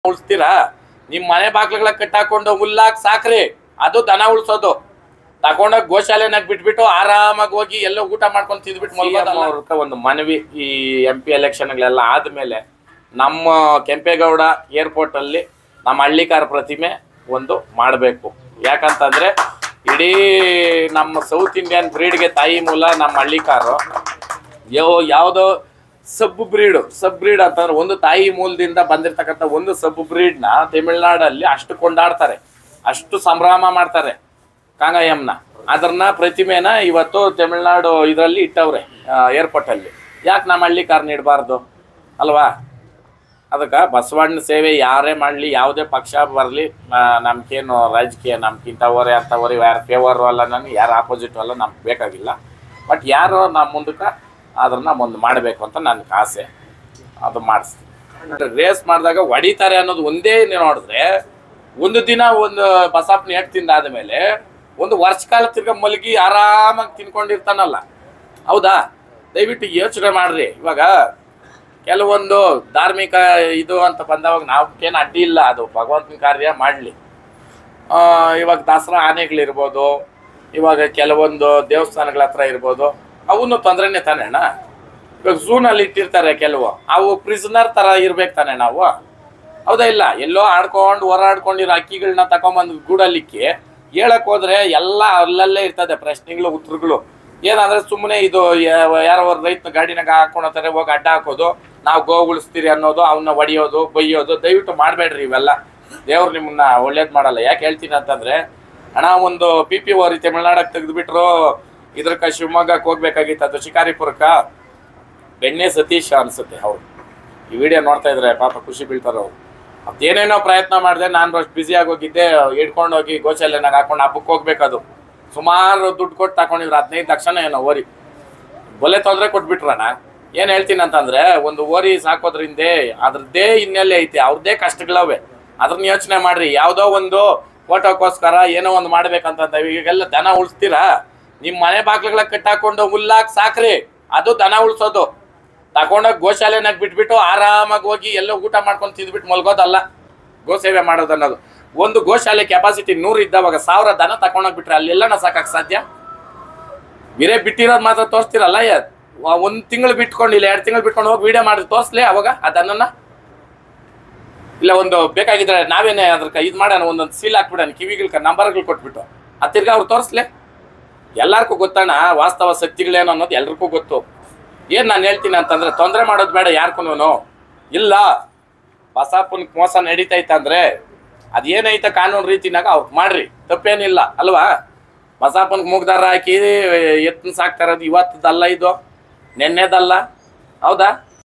ಉಳಿಸ್ತೀರಾ ನಿಮ್ ಮನೆ ಬಾಗ್ಲಗಳ ಕಟ್ಟಾಕೊಂಡು ಹುಲ್ಲಾಕ್ ಸಾಕ್ರಿ ಅದು ದನ ಉಳ್ಸೋದು ತಗೊಂಡೋಗಿ ಗೋಶಾಲೆನಾಗ ಬಿಟ್ಬಿಟ್ಟು ಆರಾಮಾಗಿ ಹೋಗಿ ಎಲ್ಲೋ ಊಟ ಮಾಡ್ಕೊಂಡು ತಿಂದ್ಬಿಟ್ಟು ಮಲ್ಗೋದಲ್ಲ ಅವ್ರ ಒಂದು ಮನವಿ ಈ ಎಂ ಪಿ ಎಲೆಕ್ಷನ್ಗಳೆಲ್ಲ ಆದ್ಮೇಲೆ ನಮ್ಮ ಕೆಂಪೇಗೌಡ ಏರ್ಪೋರ್ಟ್ ಅಲ್ಲಿ ನಮ್ಮ ಹಳ್ಳಿಕಾರ ಪ್ರತಿಮೆ ಒಂದು ಮಾಡಬೇಕು ಯಾಕಂತಂದ್ರೆ ಇಡೀ ನಮ್ಮ ಸೌತ್ ಇಂಡಿಯನ್ ಬ್ರೀಡ್ಗೆ ತಾಯಿ ಮೂಲ ನಮ್ಮ ಹಳ್ಳಿಕಾರು ಯಾವ ಯಾವುದೋ ಸಬ್ ಬ್ರೀಡ್ ಸಬ್ ಬ್ರೀಡ್ ಅಂತಂದ್ರೆ ಒಂದು ತಾಯಿ ಮೂಲದಿಂದ ಬಂದಿರತಕ್ಕಂಥ ಒಂದು ಸಬ್ ಬ್ರೀಡ್ನ ತಮಿಳ್ನಾಡಲ್ಲಿ ಅಷ್ಟು ಕೊಂಡಾಡ್ತಾರೆ ಅಷ್ಟು ಸಂಭ್ರಮ ಮಾಡ್ತಾರೆ ಕಾಂಗಾಯಂನ ಅದನ್ನ ಪ್ರತಿಮೆನ ಇವತ್ತು ತಮಿಳ್ನಾಡು ಇದರಲ್ಲಿ ಇಟ್ಟವ್ರೆ ಏರ್ಪೋರ್ಟ್ ಅಲ್ಲಿ ಯಾಕೆ ನಮ್ಮ ಹಳ್ಳಿ ಕಾರ್ ನೀಡಬಾರ್ದು ಅಲ್ವಾ ಅದಕ್ಕೆ ಬಸವಣ್ಣ ಸೇವೆ ಯಾರೇ ಮಾಡಲಿ ಯಾವುದೇ ಪಕ್ಷ ಬರಲಿ ನಮ್ಗೇನು ರಾಜಕೀಯ ನಮ್ಗಿಂತವರೇ ಅಂತವರೇ ಯಾರು ಫೇವರು ಅಲ್ಲ ನನಗೆ ಯಾರು ಆಪೋಸಿಟ್ ಅಲ್ಲ ನಮ್ಗೆ ಬೇಕಾಗಿಲ್ಲ ಬಟ್ ಯಾರು ನಮ್ಮ ಮುಂದಕ್ಕೆ ಅದನ್ನ ಮುಂದೆ ಮಾಡಬೇಕು ಅಂತ ನನಗೆ ಆಸೆ ಅದು ಮಾಡಿಸ್ತೀನಿ ರೇಸ್ ಮಾಡಿದಾಗ ಹೊಡಿತಾರೆ ಅನ್ನೋದು ಒಂದೇ ನೀವು ನೋಡಿದ್ರೆ ಒಂದು ದಿನ ಒಂದು ಬಸಪ್ಪನ ಏಟ್ ತಿಂದಾದ ಮೇಲೆ ಒಂದು ವರ್ಷ ಕಾಲ ತಿರ್ಗ ಮಲಗಿ ಆರಾಮಾಗಿ ತಿನ್ಕೊಂಡಿರ್ತಾನಲ್ಲ ಹೌದಾ ದಯವಿಟ್ಟು ಯೋಚನೆ ಮಾಡ್ರಿ ಇವಾಗ ಕೆಲವೊಂದು ಧಾರ್ಮಿಕ ಇದು ಅಂತ ಬಂದವಾಗ ನಾವಕ್ಕೇನು ಅಡ್ಡಿ ಇಲ್ಲ ಅದು ಭಗವಂತನ ಕಾರ್ಯ ಮಾಡಲಿ ಇವಾಗ ದಸರಾ ಆನೆಗಳಿರ್ಬೋದು ಇವಾಗ ಕೆಲವೊಂದು ದೇವಸ್ಥಾನಗಳ ಹತ್ರ ಇರ್ಬೋದು ಅವನು ತೊಂದರೆನೇ ತಾನೇ ಅಣ್ಣ ಇವಾಗ ಝೂನಲ್ಲಿ ಇಟ್ಟಿರ್ತಾರೆ ಕೆಲವು ಅವು ಪ್ರಿಸನರ್ ಥರ ಇರ್ಬೇಕು ತಾನೇ ನಾವು ಹೌದಾ ಇಲ್ಲ ಎಲ್ಲೋ ಆಡ್ಕೊಂಡು ಹೋರಾಡ್ಕೊಂಡಿರೋ ಅಕ್ಕಿಗಳನ್ನ ತಗೊಂಬಂದು ಗೂಡಲಿಕ್ಕೆ ಹೇಳಕ್ ಹೋದ್ರೆ ಎಲ್ಲ ಅಲ್ಲಲ್ಲೇ ಇರ್ತದೆ ಪ್ರಶ್ನೆಗಳು ಉತ್ತರಗಳು ಏನಂದ್ರೆ ಸುಮ್ಮನೆ ಇದು ಯಾ- ಯಾರೋ ಒಂದು ರೈತನ ಗಾಡಿನಾಗ ಹಾಕೊಂಡೋತಾರೆ ಹೋಗಿ ಅಡ್ಡ ಹಾಕೋದು ನಾವು ಗೋ ಉಳಿಸ್ತೀರಿ ಅನ್ನೋದು ಅವನ್ನ ಹೊಡಿಯೋದು ಬೈಯೋದು ದಯವಿಟ್ಟು ಮಾಡಬೇಡ್ರಿ ಇವೆಲ್ಲ ದೇವ್ರು ನಿಮ್ಮನ್ನ ಒಳ್ಳೇದು ಮಾಡಲ್ಲ ಯಾಕೆ ಹೇಳ್ತೀನಿ ಅಂತಂದ್ರೆ ಹಣ ಒಂದು ಪಿ ಪಿ ಓರಿ ತಮಿಳ್ನಾಡಕ್ಕೆ ತೆಗೆದುಬಿಟ್ರು ಇದ್ರಕ್ಕ ಶಿವಮೊಗ್ಗಕ್ಕೆ ಹೋಗ್ಬೇಕಾಗಿತ್ತು ಅದು ಶಿಕಾರಿಪುರಕ್ಕ ಬೆಣ್ಣೆ ಸತೀಶ್ ಅನ್ಸುತ್ತೆ ಅವ್ರು ಈ ವಿಡಿಯೋ ನೋಡ್ತಾ ಇದ್ರೆ ಪಾಪ ಖುಷಿ ಬೀಳ್ತಾರೆ ಅವ್ರು ಅದೇನೇನೋ ಪ್ರಯತ್ನ ಮಾಡಿದೆ ನಾನು ಅಷ್ಟು ಬ್ಯುಸಿ ಆಗೋಗಿದ್ದೆ ಹಿಡ್ಕೊಂಡು ಹೋಗಿ ಗೋಶಾಲೆನಾಗ ಹಾಕೊಂಡು ಹಬ್ಬಕ್ಕೆ ಹೋಗ್ಬೇಕದು ಸುಮಾರು ದುಡ್ಡು ಕೊಟ್ಟು ತಗೊಂಡಿದ್ರು ಹದಿನೈದು ಲಕ್ಷನ ಏನೋ ಓರಿ ಬೊಲೆ ತೊಂದರೆ ಕೊಟ್ಬಿಟ್ರಣ ಏನು ಹೇಳ್ತೀನಿ ಅಂತಂದ್ರೆ ಒಂದು ಓರಿ ಸಾಕೋದ್ರಿಂದ ಅದ್ರದ್ದೇ ಹಿನ್ನೆಲೆ ಐತಿ ಅವ್ರದ್ದೇ ಕಷ್ಟಗಳವೆ ಅದ್ರನ್ನ ಯೋಚನೆ ಮಾಡ್ರಿ ಯಾವುದೋ ಒಂದು ಫೋಟೋಕ್ಕೋಸ್ಕರ ಏನೋ ಒಂದು ಮಾಡ್ಬೇಕಂತ ಈಗೆಲ್ಲ ದನ ಉಳಿಸ್ತೀರಾ ನಿಮ್ಮ ಮನೆ ಬಾಗ್ಲಗಳ ಕಟ್ಟಾಕೊಂಡು ಹುಲ್ಲಾಕ್ ಸಾಕ್ರಿ ಅದು ದನ ಉಳ್ಸೋದು ತಗೊಂಡೋಗಿ ಗೋಶಾಲೆನಾಗ ಬಿಟ್ಬಿಟ್ಟು ಆರಾಮಾಗಿ ಹೋಗಿ ಎಲ್ಲೋ ಊಟ ಮಾಡ್ಕೊಂಡು ತಿಂದ್ಬಿಟ್ಟು ಮಲ್ಗೋದಲ್ಲ ಗೋ ಸೇವೆ ಮಾಡೋದು ಅನ್ನೋದು ಒಂದು ಗೋಶಾಲೆ ಕೆಪಾಸಿಟಿ ನೂರು ಇದ್ದವಾಗ ಸಾವಿರ ದನ ತಗೊಂಡೋಗಿ ಬಿಟ್ರೆ ಅಲ್ಲೆಲ್ಲನ ಸಾಕಕ್ಕೆ ಸಾಧ್ಯ ಬಿರೇ ಬಿಟ್ಟಿರೋದು ಮಾತ್ರ ತೋರಿಸ್ತಿರಲ್ಲ ಒಂದು ತಿಂಗಳು ಬಿಟ್ಕೊಂಡಿಲ್ಲ ಎರಡು ತಿಂಗಳು ಬಿಟ್ಕೊಂಡು ಹೋಗಿ ವಿಡಿಯೋ ಮಾಡಿ ತೋರಿಸ್ಲೇ ಅವಾಗ ಆ ದನನ್ನ ಇಲ್ಲ ಒಂದು ಬೇಕಾಗಿದ್ರೆ ನಾವೇನೇ ಅದ್ರ ಇದು ಮಾಡೋಣ ಒಂದೊಂದು ಸೀಲ್ ಹಾಕ್ಬಿಡೋಣ ಕಿವಿಗಳ ನಂಬರ್ಗಳು ಕೊಟ್ಬಿಟ್ಟು ಆ ತಿರ್ಗಾ ಅವ್ರು ತೋರಿಸ್ಲೆ ಎಲ್ಲರಿಗೂ ಗೊತ್ತಣ್ಣ ವಾಸ್ತವ ಶಕ್ತಿಗಳೇನು ಅನ್ನೋದು ಎಲ್ರಿಗೂ ಗೊತ್ತು ಏನು ನಾನು ಹೇಳ್ತೀನಿ ಅಂತಂದ್ರೆ ತೊಂದರೆ ಮಾಡೋದು ಬೇಡ ಯಾರ್ಕೂನು ಇಲ್ಲ ಬಸಾಪುನ್ ಮೋಸ ನಡೀತೈತಂದ್ರೆ ಅದೇನೈತೆ ಕಾನೂನು ರೀತಿನಾಗ ಅವ್ರು ಮಾಡ್ರಿ ತಪ್ಪೇನಿಲ್ಲ ಅಲ್ವಾ ಬಸಾಪನ್ಗೆ ಮೂಗ್ದಾರ ಹಾಕಿ ಎತ್ತನ್ ಸಾಕ್ತಾರದು ಇವತ್ತದಲ್ಲ ಇದು ನೆನ್ನೆದಲ್ಲ ಹೌದಾ